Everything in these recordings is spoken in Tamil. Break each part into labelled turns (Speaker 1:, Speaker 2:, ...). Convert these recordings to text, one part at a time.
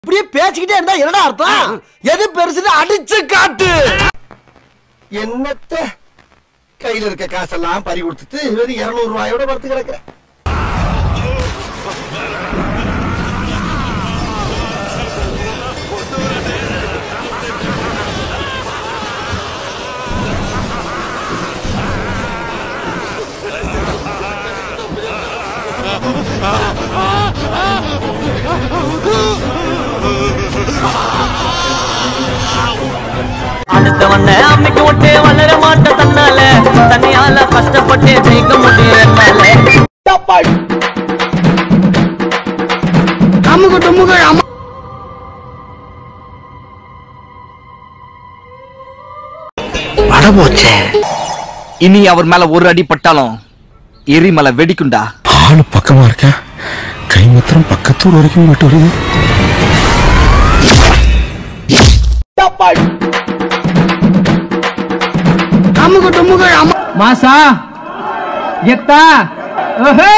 Speaker 1: இப்படியே பேசிக்கிட்டே இருந்தா என்னடா அர்த்தம் எது பெருசுன்னு அடிச்சு காட்டு
Speaker 2: என்னத்த கையில இருக்க காசெல்லாம் பறி கொடுத்துட்டு வெறும் இருநூறு ரூபாயோட படுத்து கிடக்குறேன்
Speaker 3: அடுத்தவன அம்மிக்கு விட்டு வளர மாட்ட தன்னால தனியால கஷ்டப்பட்டு ஜெயிக்க முடியும் என்னால
Speaker 2: அடபோச்சே
Speaker 4: இனி அவர் மேல ஒரு அடி பட்டாலும் எரிமலை வெடிக்குண்டா
Speaker 5: ஆளு பக்கமா இருக்க கை மாத்திரம் பக்கத்தூர் வரைக்கும் போயிட்டு வருது
Speaker 6: மாசா கெத்தா ஓஹே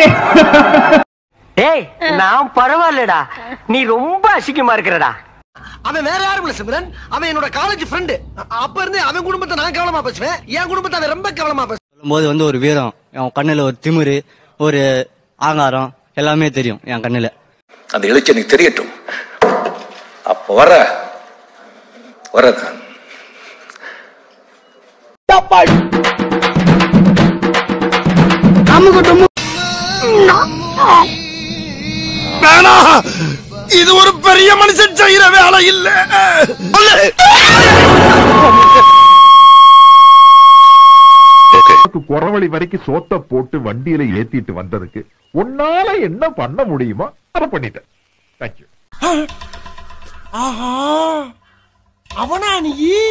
Speaker 7: டேய் நான் பரவாயில்லடா நீ ரொம்ப அசிங்கமா இருக்கிறடா
Speaker 1: அவன் வேற யாரும் இல்ல சிம்ரன் அவன் என்னோட காலேஜ் ஃப்ரெண்டு அப்ப இருந்து அவன் குடும்பத்தை நான் கவனமா பேசுவேன் என் குடும்பத்தை அவன் ரொம்ப கவனமா பேசுவேன்
Speaker 8: போது வந்து ஒரு வீரம் என் கண்ணுல ஒரு திமிரு ஒரு ஆங்காரம் எல்லாமே தெரியும் என் கண்ணுல
Speaker 9: அந்த எழுச்சி எனக்கு தெரியட்டும் அப்ப வர வரதான்
Speaker 2: இது ஒரு பெரிய மனுஷன் செய்யற வேலை இல்ல
Speaker 5: குறவழி வரைக்கும் சோத்த போட்டு வண்டியில ஏத்திட்டு வந்ததுக்கு உன்னால என்ன பண்ண முடியுமோ அதை பண்ணிட்டேன் தேங்க்யூ
Speaker 1: அவனா நீ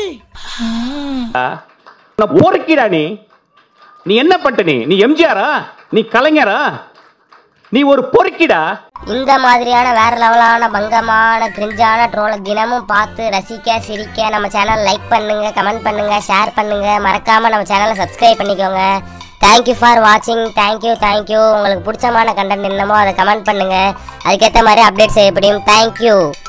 Speaker 6: போறக்கிடா நீ நீ என்ன பண்ணிட்ட நீ நீ எம்ஜிஆரா நீ கலைஞரா நீ ஒரு பொறுக்கிடா
Speaker 10: இந்த மாதிரியான வேற லெவலான பங்கமான கிரிஞ்சான ட்ரோலை தினமும் பார்த்து ரசிக்க சிரிக்க நம்ம சேனல் லைக் பண்ணுங்க கமெண்ட் பண்ணுங்க ஷேர் பண்ணுங்க மறக்காம நம்ம சேனலை சப்ஸ்கிரைப் பண்ணிக்கோங்க தேங்க்யூ ஃபார் வாட்சிங் தேங்க்யூ தேங்க்யூ உங்களுக்கு பிடிச்சமான கண்டென்ட் என்னமோ அதை கமெண்ட் பண்ணுங்க அதுக்கேற்ற மாதிரி அப்டேட் செய்யப்படும் தேங்க்யூ